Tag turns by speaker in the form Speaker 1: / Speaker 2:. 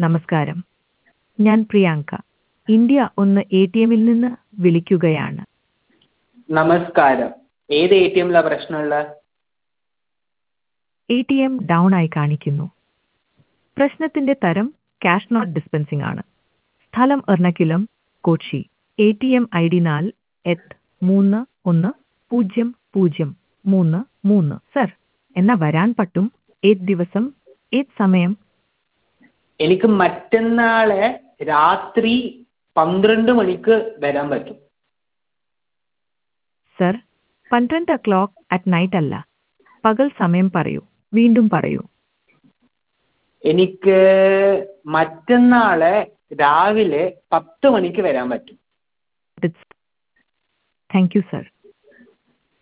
Speaker 1: നമസ്കാരം ഞാൻ പ്രിയാങ്ക ഇന്ത്യ ഒന്ന് എ ടി എമ്മിൽ നിന്ന് വിളിക്കുകയാണ്
Speaker 2: നമസ്കാരം ഏത് എ ടി എമ്മിലാണ് പ്രശ്നമുള്ളത്
Speaker 1: എ ടി എം ഡൗൺ ആയി കാണിക്കുന്നു പ്രശ്നത്തിന്റെ തരം ക്യാഷ് നോട്ട് ഡിസ്പെൻസിംഗ് ആണ് സ്ഥലം Ernakulam Kochi A T M I D നാല് എട്ട് മൂന്ന് ഒന്ന് പൂജ്യം പൂജ്യം മൂന്ന് മൂന്ന് സർ എന്നാ വരാൻ പറ്റും ഏത് ദിവസം ഏത് സമയം
Speaker 2: എനിക്ക് മറ്റന്നാളെ രാത്രി പന്ത്രണ്ട് മണിക്ക് വരാൻ പറ്റും
Speaker 1: സർ പന്ത്രണ്ട് ഒ ക്ലോക്ക് അറ്റ് നൈറ്റ് അല്ല പകൽ സമയം പറയൂ വീണ്ടും പറയൂ
Speaker 2: എനിക്ക് മറ്റന്നാളെ രാവിലെ പത്ത് മണിക്ക് വരാൻ പറ്റും
Speaker 1: താങ്ക് യു സർ